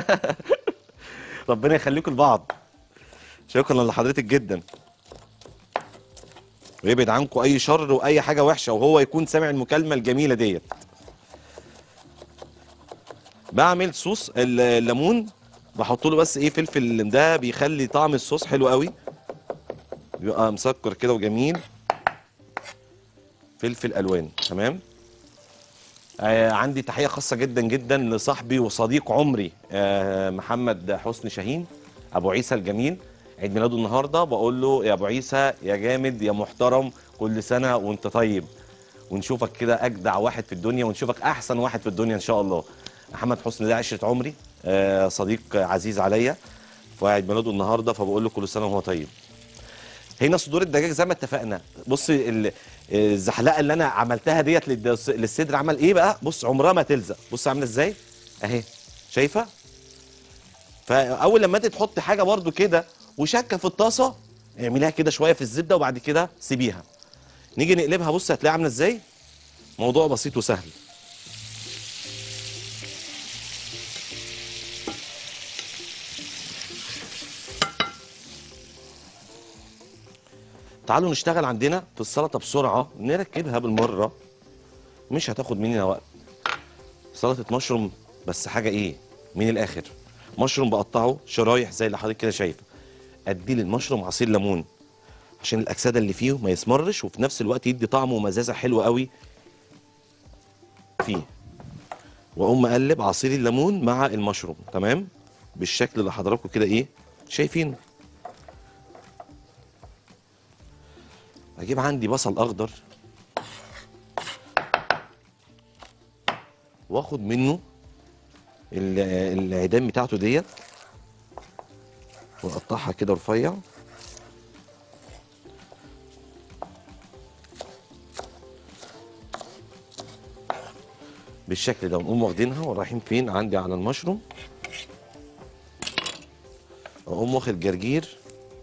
ربنا يخليكم لبعض شكرا لحضرتك جدا ويبعد عنكم اي شر واي حاجه وحشه وهو يكون سامع المكالمه الجميله ديت بعمل صوص ال- الليمون بحط له بس ايه فلفل ده بيخلي طعم الصوص حلو قوي بيبقى مسكر كده وجميل فلفل الوان تمام آه عندي تحيه خاصه جدا جدا لصاحبي وصديق عمري آه محمد حسني شاهين ابو عيسى الجميل عيد ميلاده النهارده بقول له يا ابو عيسى يا جامد يا محترم كل سنه وانت طيب ونشوفك كده اجدع واحد في الدنيا ونشوفك احسن واحد في الدنيا ان شاء الله محمد حسني ده عشره عمري آه صديق عزيز عليا وعيد ميلاده النهارده فبقول له كل سنه وهو طيب هنا صدور الدجاج زي ما اتفقنا بص ال- الزحلقه اللي انا عملتها ديت للد- للصدر عمل ايه بقى بص عمرها ما تلزق بص عامله ازاي اهي شايفه فاول لما انت تحط حاجه برضو كده وشكه في الطاسه اعمليها كده شويه في الزبده وبعد كده سيبيها نيجي نقلبها بص هتلاقيها عامله ازاي موضوع بسيط وسهل تعالوا نشتغل عندنا في السلطه بسرعه نركبها بالمره مش هتاخد مننا وقت سلطه مشروم بس حاجه ايه من الاخر مشروم بقطعه شرايح زي اللي حضرتك كده شايفه ادي للمشروم عصير ليمون عشان الاكسده اللي فيه ما يسمرش وفي نفس الوقت يدي طعم ومزازه حلوه قوي فيه واقوم مقلب عصير الليمون مع المشروم تمام بالشكل اللي حضراتكم كده ايه شايفينه اجيب عندي بصل اخضر واخد منه ال- العيدان بتاعته ديت واقطعها كده رفيع بالشكل ده ونقوم واخدينها ورايحين فين عندي على المشروم اقوم واخد جرجير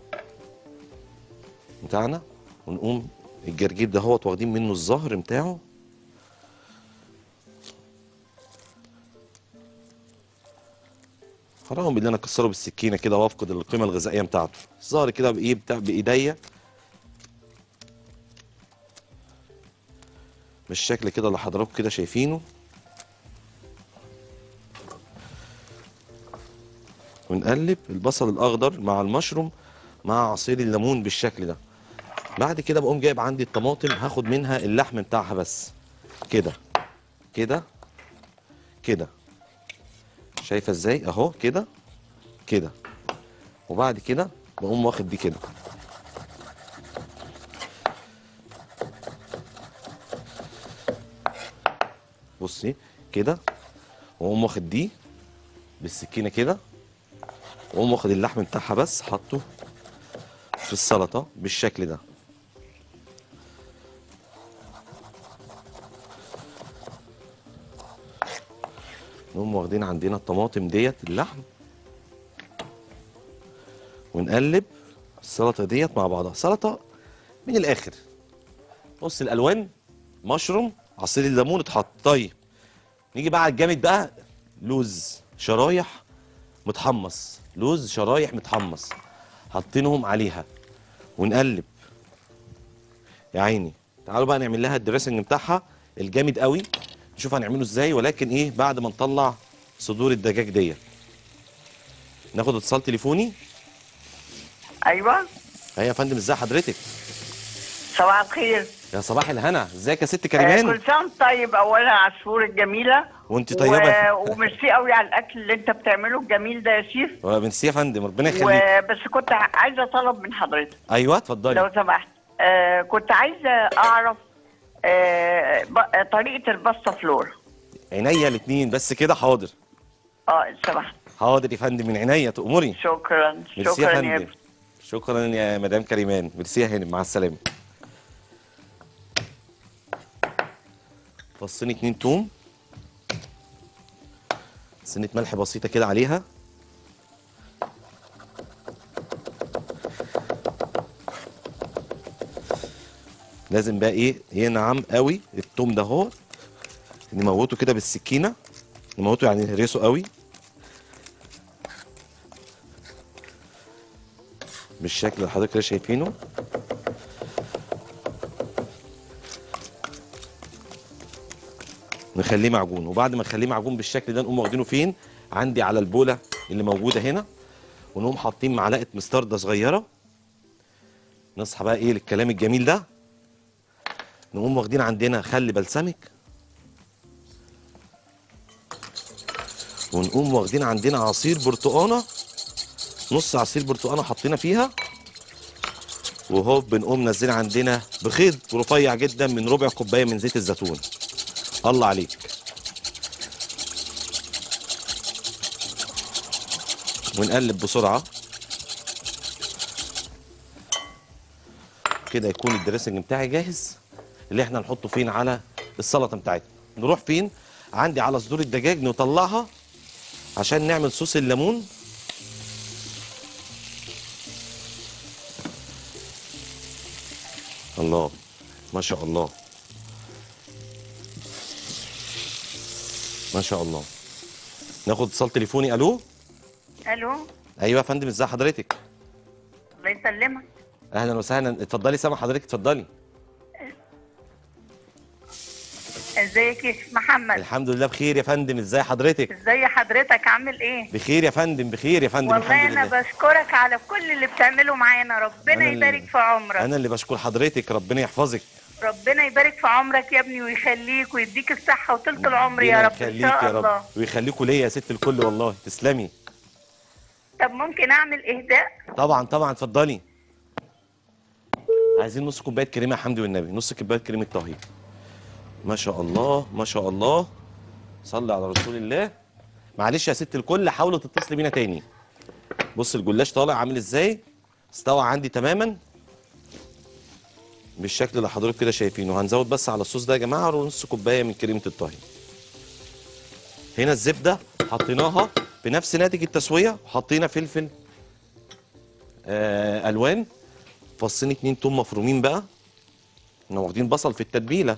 بتاعنا ونقوم الجرجير ده هوت واخدين منه الظهر بتاعه حرام بالله انا اكسره بالسكينه كده وافقد القيمه الغذائيه بتاعته الظهر كده بايه بتاع بايديا بالشكل كده اللي حضراتكم كده شايفينه ونقلب البصل الاخضر مع المشروم مع عصير الليمون بالشكل ده بعد كده بقوم جايب عندي الطماطم هاخد منها اللحم بتاعها بس كده كده كده شايفه ازاي اهو كده كده وبعد كده بقوم واخد دي كده بصي كده واقوم واخد دي بالسكينه كده واقوم واخد اللحم بتاعها بس حاطه في السلطه بالشكل ده نقوم واخدين عندنا الطماطم ديت اللحم ونقلب السلطه ديت مع بعضها سلطه من الاخر بص الالوان مشروم عصير الليمون اتحط طيب نيجي بقى على الجامد بقى لوز شرايح متحمص لوز شرايح متحمص حاطينهم عليها ونقلب يا عيني تعالوا بقى نعمل لها الدريسنج بتاعها الجامد قوي نشوف هنعمله ازاي ولكن ايه بعد ما نطلع صدور الدجاج ديت ناخد اتصال تليفوني ايوه ايه يا فندم ازاي حضرتك صباح الخير يا صباح الهنا ازيك يا ست آه كريمان كل سنه وأنت طيب اولا على الشهور الجميله وانت طيبه و... وميرسي قوي على الاكل اللي انت بتعمله الجميل ده يا شيف ميرسي يا فندم ربنا يخليك وبس كنت ع- عايزه طلب من حضرتك ايوه لو اتفضلي سمحت آه كنت عايزه اعرف آه ب... طريقه الباستا فلور عينيا الاثنين بس كده حاضر اه سمحت حاضر يا فندم من عينيا تأمري شكرا ميرسي يا شكرا فندم يا شكرا يا مدام كريمان ميرسي يا هانم مع السلامه فصين اتنين توم سنة ملح بسيطة كده عليها لازم بقى ايه ينعم قوي التوم ده اهو نموته كده بالسكينة نموته يعني نهرسه قوي بالشكل اللي حضرتك كده شايفينه نخليه معجون وبعد ما نخليه معجون بالشكل ده نقوم واخدينه فين عندي على البوله اللي موجوده هنا ونقوم حاطين معلقه مستردة صغيره نصحى بقى ايه للكلام الجميل ده نقوم واخدين عندنا خل بلسمك ونقوم واخدين عندنا عصير برتقانه نص عصير برتقانه حطينا فيها وهو بنقوم نازلين عندنا بخيط رفيع جدا من ربع كوبايه من زيت الزيتون الله عليك ونقلب بسرعه كده يكون الدريسنج بتاعي جاهز اللي احنا نحطه فين على السلطه بتاعتنا نروح فين عندي على صدور الدجاج نطلعها عشان نعمل صوص الليمون الله ما شاء الله ما شاء الله ناخد اتصال تليفوني الو الو ايوه يا فندم ازي حضرتك الله يسلمك اهلا وسهلا اتفضلي سامع حضرتك اتفضلي ازيك يا شيخ محمد الحمد لله بخير يا فندم ازاي حضرتك ازي حضرتك عامل ايه بخير يا فندم بخير يا فندم والله الحمد انا لله بشكرك على كل اللي بتعمله معانا ربنا أنا اللي- يبارك في عمرك انا اللي بشكر حضرتك ربنا يحفظك ربنا يبارك في عمرك يا ابني ويخليك ويديك الصحة وطولة العمر يا ربنا رب ان يخليك شاء يا رب الله ويخليكوا ليا يا ست الكل والله تسلمي طب ممكن اعمل اهداء طبعا طبعا اتفضلي عايزين نص كوبايه كريمه يا حمدي والنبي نص كوبايه كريمه طهي ما شاء الله ما شاء الله صلي على رسول الله معلش يا ست الكل حاولوا تتصلي بينا تاني بص الجلاش طالع عامل ازاي استوى عندي تماما بالشكل اللي حضرتك كده شايفينه هنزود بس على الصوص ده يا جماعه نص كوبايه من كريمه الطهي هنا الزبده حطيناها بنفس ناتج التسويه حطينا فلفل آه الوان فصين اتنين توم مفرومين بقى احنا واخدين بصل في التتبيله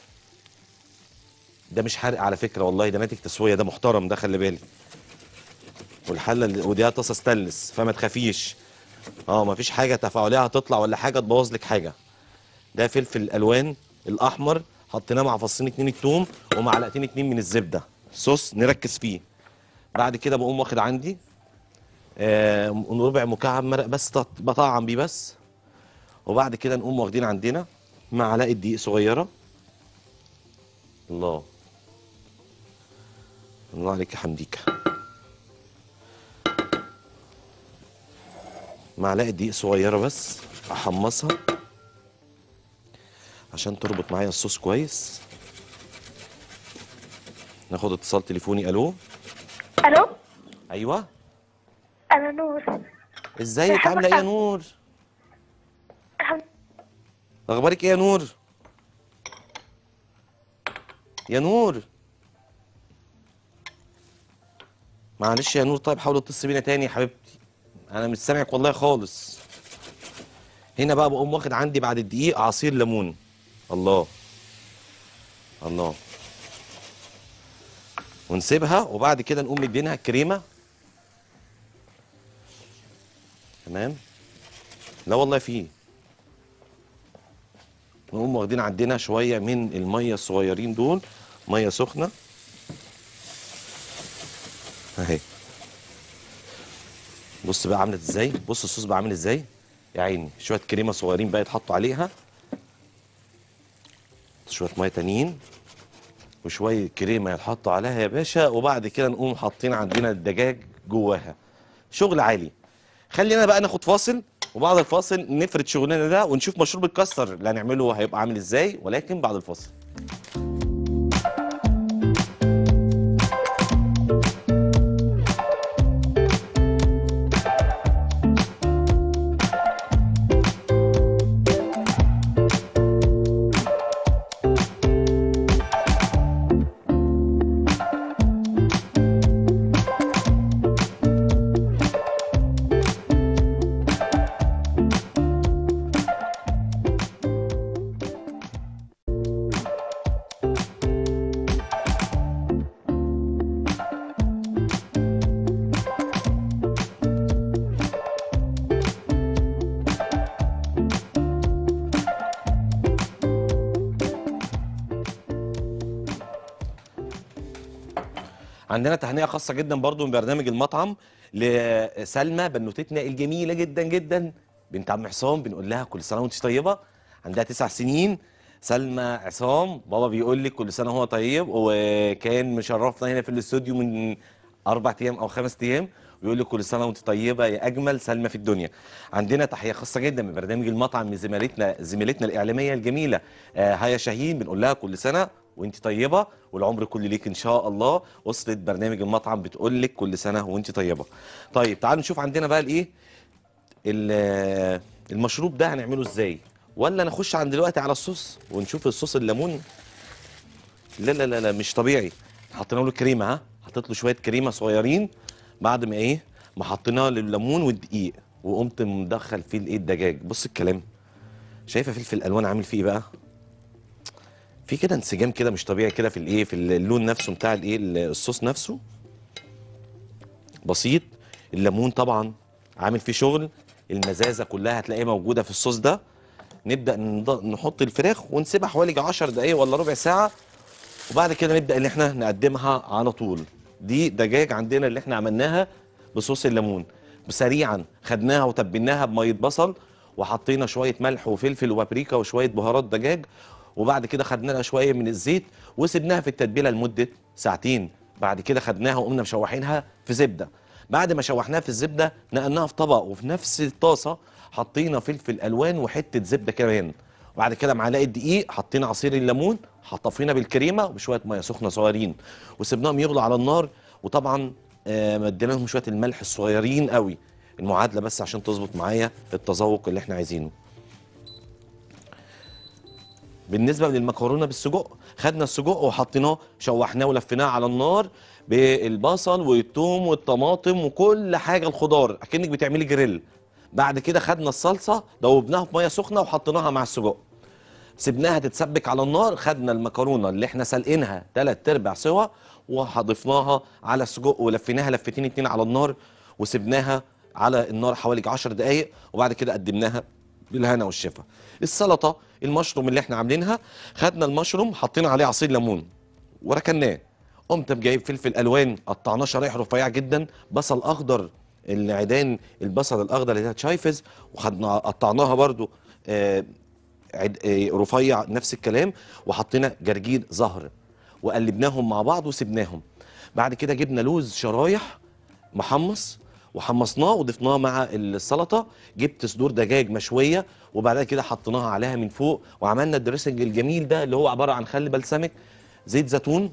ده مش حرق على فكره والله ده ناتج تسويه ده محترم ده خلي بالك والحله اللي وديها طاسه ستانلس فما تخافيش اه مفيش حاجه تفاعليه هتطلع ولا حاجه تبوظ لك حاجه ده فلفل الالوان الاحمر حطيناه مع فصين اتنين التوم ومعلقتين اتنين من الزبده صوص نركز فيه بعد كده بقوم واخد عندي آه ربع مكعب مرق بس تط- بطعم بيه بس وبعد كده نقوم واخدين عندنا معلقه دقيق صغيره الله الله عليك يا حمديكه معلقه دقيق صغيره بس احمصها عشان تربط معايا الصوص كويس ناخد اتصال تليفوني الو الو ايوه انا نور ازيك عامله ايه يا نور اخبارك ايه يا نور يا نور معلش يا نور طيب حاول تتصل بينا تاني يا حبيبتي انا مش سامعك والله خالص هنا بقى بقوم واخد عندي بعد الدقيق عصير ليمون الله الله ونسيبها وبعد كده نقوم مدينها الكريمه تمام لا والله فيه نقوم واخدين عندنا شويه من الميه الصغيرين دول ميه سخنه اهي بص بقى عامله ازاي بص الصوص بقى عامل ازاي يا عيني شويه كريمه صغيرين بقى يتحطوا عليها شويه ميه تانيين وشويه كريمه يتحطوا عليها يا باشا وبعد كده نقوم حاطين عندنا الدجاج جواها شغل عالي خلينا بقى ناخد فاصل وبعد الفاصل نفرد شغلنا ده ونشوف مشروب الكاستر اللي هنعمله هيبقى عامل ازاي ولكن بعد الفاصل عندنا تهنئه خاصه جدا برضو من برنامج المطعم لسلمى بنوتتنا الجميله جدا جدا بنت عم عصام بنقول لها كل سنه وانت طيبه عندها تسع سنين سلمى عصام بابا بيقول لك كل سنه وهو طيب وكان مشرفنا هنا في الاستوديو من اربع ايام او خمس ايام ويقول لك كل سنه وانت طيبه يا اجمل سلمى في الدنيا عندنا تحيه خاصه جدا من برنامج المطعم من زميلتنا زميلتنا الاعلاميه الجميله آه، هيا شاهين بنقول لها كل سنه وانت طيبه والعمر كله ليك ان شاء الله وصلت برنامج المطعم بتقول لك كل سنه وانت طيبه طيب تعالوا نشوف عندنا بقى الايه ال- المشروب ده هنعمله ازاي ولا نخش عن دلوقتي على الصوص ونشوف الصوص الليمون لا لا لا لا مش طبيعي حطينا له كريمه ها حطيت له شويه كريمه صغيرين بعد ما ايه ما حطينا له الليمون والدقيق وقمت مدخل فيه الايه الدجاج بص الكلام شايفه فلفل الالوان عامل فيه ايه بقى في كده انسجام كده مش طبيعي كده في الايه في اللون نفسه بتاع الايه الصوص نفسه بسيط الليمون طبعا عامل فيه شغل المزازه كلها هتلاقيها موجوده في الصوص ده نبدا نض- نحط الفراخ ونسيبها حوالي 10 دقايق ولا ربع ساعه وبعد كده نبدا ان احنا نقدمها على طول دي دجاج عندنا اللي احنا عملناها بصوص الليمون سريعا خدناها وتبلناها بميه بصل وحطينا شويه ملح وفلفل وبابريكا وشويه بهارات دجاج وبعد كده خدنا لها شويه من الزيت وسبناها في التتبيله لمده ساعتين بعد كده خدناها وقمنا مشوحينها في زبده بعد ما شوحناها في الزبده نقلناها في طبق وفي نفس الطاسه حطينا فلفل الوان وحته زبده كمان وبعد كده معلقه دقيق حطينا عصير الليمون حطفينا بالكريمه وبشويه ميه سخنه صغيرين وسبناهم يغلوا على النار وطبعا آه، مدينا لهم شويه الملح الصغيرين قوي المعادله بس عشان تظبط معايا التذوق اللي احنا عايزينه بالنسبه للمكرونه بالسجق خدنا السجق وحطيناه شوحناه ولفيناه على النار بالبصل والثوم والطماطم وكل حاجه الخضار اكنك بتعملي جريل بعد كده خدنا الصلصه دوبناها في ميه سخنه وحطيناها مع السجق سيبناها تتسبك على النار خدنا المكرونه اللي احنا سلقينها تلات ارباع سوا وضفناها على السجق ولفيناها لفتين اتنين على النار وسبناها على النار حوالي 10 دقايق وبعد كده قدمناها بالهنا والشفا السلطه المشروم اللي احنا عاملينها خدنا المشروم حطينا عليه عصير ليمون وركناه قمت جايب فلفل الوان قطعناه شرايح رفيعه جدا بصل اخضر العيدان البصل الاخضر اللي هي تشايفز وخدنا قطعناها برضو آه عد... آه، رفيع نفس الكلام وحطينا جرجير زهر وقلبناهم مع بعض وسبناهم بعد كده جبنا لوز شرايح محمص وحمصناه وضفناه مع السلطه جبت صدور دجاج مشويه وبعد كده حطيناها عليها من فوق وعملنا الدريسنج الجميل ده اللي هو عباره عن خل بلسمك زيت زيتون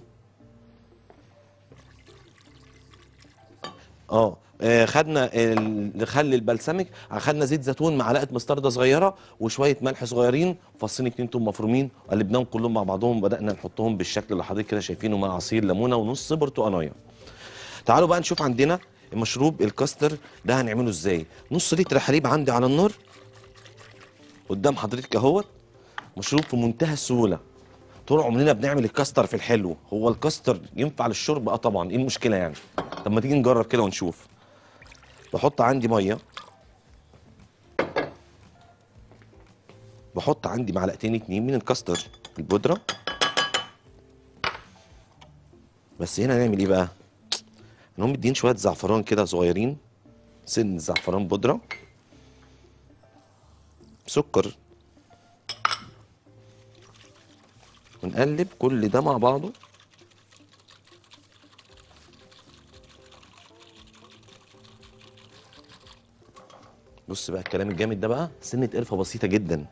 اه آه، خدنا الخل البلسمك خدنا زيت زيتون معلقه مستردة صغيره وشويه ملح صغيرين فصين اتنين توم مفرومين وقلبناهم كلهم مع بعضهم وبدانا نحطهم بالشكل اللي حضرتك كده شايفينه مع عصير ليمونه ونص برتقانيه تعالوا بقى نشوف عندنا المشروب الكاستر ده هنعمله ازاي نص لتر حليب عندي على النار قدام حضرتك اهوت مشروب في منتهى السهوله طول عمرنا بنعمل الكاستر في الحلو هو الكاستر ينفع للشرب اه طبعا ايه المشكله يعني طب ما تيجي نجرب كده ونشوف بحط عندي ميه بحط عندي معلقتين اتنين من الكاستر البودره بس هنا هنعمل ايه بقى هنقوم مدين شويه زعفران كده صغيرين سن زعفران بودره سكر ونقلب كل ده مع بعضه بص بقى الكلام الجامد ده بقى سنة قرفة بسيطة جدا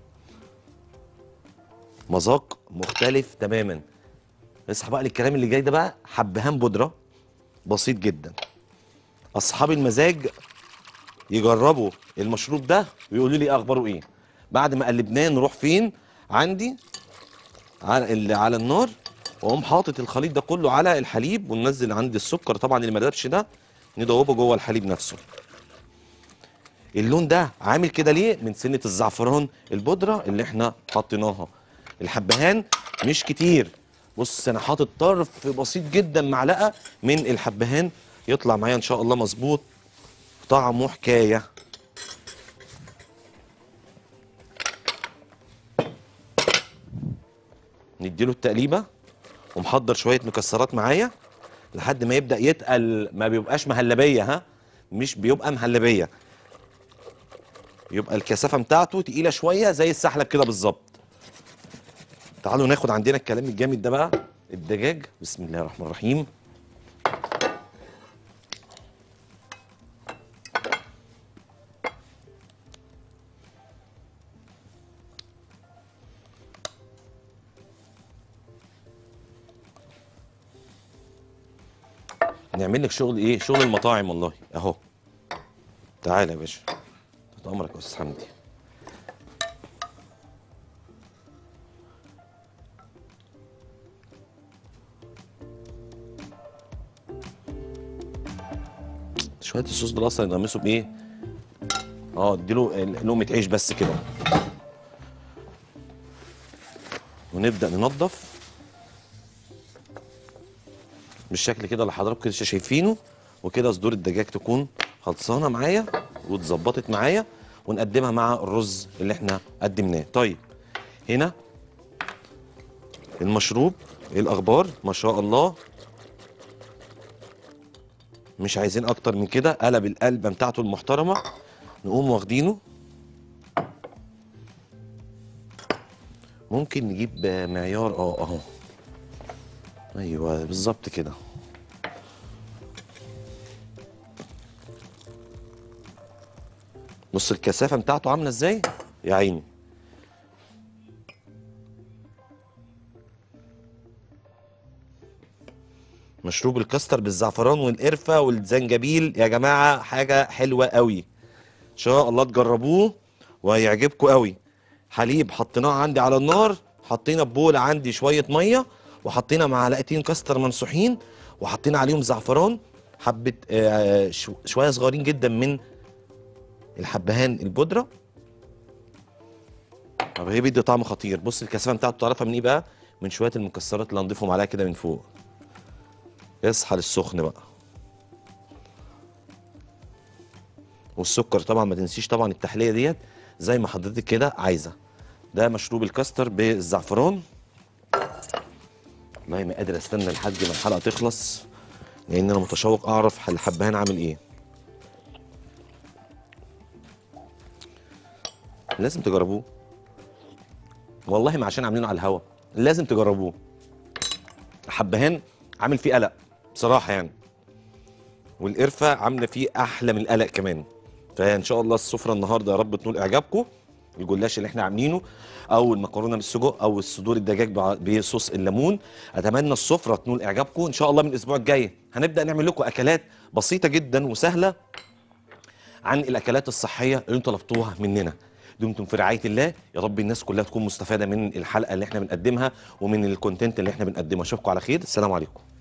مذاق مختلف تماما اصحى بقى للكلام اللي جاي ده بقى حبهان بودرة بسيط جدا اصحاب المزاج يجربوا المشروب ده ويقولوا لي اخباره ايه بعد ما قلبناه نروح فين عندي على اللي على النار واقوم حاطط الخليط ده كله على الحليب وننزل عندي السكر طبعا اللي ما دابش ده ندوبه جوه الحليب نفسه اللون ده عامل كده ليه من سنه الزعفران البودره اللي احنا حطيناها الحبهان مش كتير بص انا حاطط طرف بسيط جدا معلقه من الحبهان يطلع معايا ان شاء الله مظبوط طعمه حكايه نديله التقليبه ومحضر شويه مكسرات معايا لحد ما يبدا يتقل ما بيبقاش مهلبيه ها مش بيبقى مهلبيه يبقى الكثافه بتاعته تقيله شويه زي السحلب كده بالظبط تعالوا ناخد عندنا الكلام الجامد ده بقى الدجاج بسم الله الرحمن الرحيم نعمل لك شغل ايه شغل المطاعم والله اهو تعالى يا باشا تحت امرك يا استاذ حمدي شويه الصوص دول اصلا ينغمسوا بايه اه اديله لقمه عيش بس كده ونبدا ننظف بالشكل كده اللي حضراتكم لسه شايفينه وكده صدور الدجاج تكون خلصانه معايا واتظبطت معايا ونقدمها مع الرز اللي احنا قدمناه طيب هنا المشروب ايه الاخبار ما شاء الله مش عايزين اكتر من كده قلب القلبه بتاعته المحترمه نقوم واخدينه ممكن نجيب معيار اه اهو ايوه بالظبط كده بص الكثافه بتاعته عامله ازاي يا عيني مشروب الكاستر بالزعفران والقرفه والزنجبيل يا جماعه حاجه حلوه قوي ان شاء الله تجربوه وهيعجبكم قوي حليب حطيناه عندي على النار حطينا ببول عندي شويه ميه وحطينا معلقتين كاستر ممسوحين وحطينا عليهم زعفران حبه آه، شو- شويه صغيرين جدا من الحبهان البودره طب هي بيدي طعم خطير بص الكثافه بتاعته تعرفها من ايه بقى من شويه المكسرات اللي هنضيفهم عليها كده من فوق اصحى للسخن بقى والسكر طبعا ما تنسيش طبعا التحليه ديت زي ما حضرتك كده عايزه ده مشروب الكاستر بالزعفران والله ما قادر استنى لحد ما الحلقه تخلص لان انا متشوق اعرف الحبهان عامل ايه لازم تجربوه والله ما عشان عاملينه على الهوا لازم تجربوه حبهان عامل فيه قلق بصراحه يعني والقرفه عامله فيه احلى من القلق كمان فان شاء الله السفره النهارده يا رب تنول اعجابكم الجلاش اللي احنا عاملينه او المكرونه بالسجق او الصدور الدجاج بع- بصوص الليمون اتمنى السفره تنول اعجابكم ان شاء الله من الاسبوع الجاي هنبدا نعمل لكم اكلات بسيطه جدا وسهله عن الاكلات الصحيه اللي انتوا طلبتوها مننا دمتم في رعايه الله يا رب الناس كلها تكون مستفاده من الحلقه اللي احنا بنقدمها ومن الكونتنت اللي احنا بنقدمه اشوفكم على خير السلام عليكم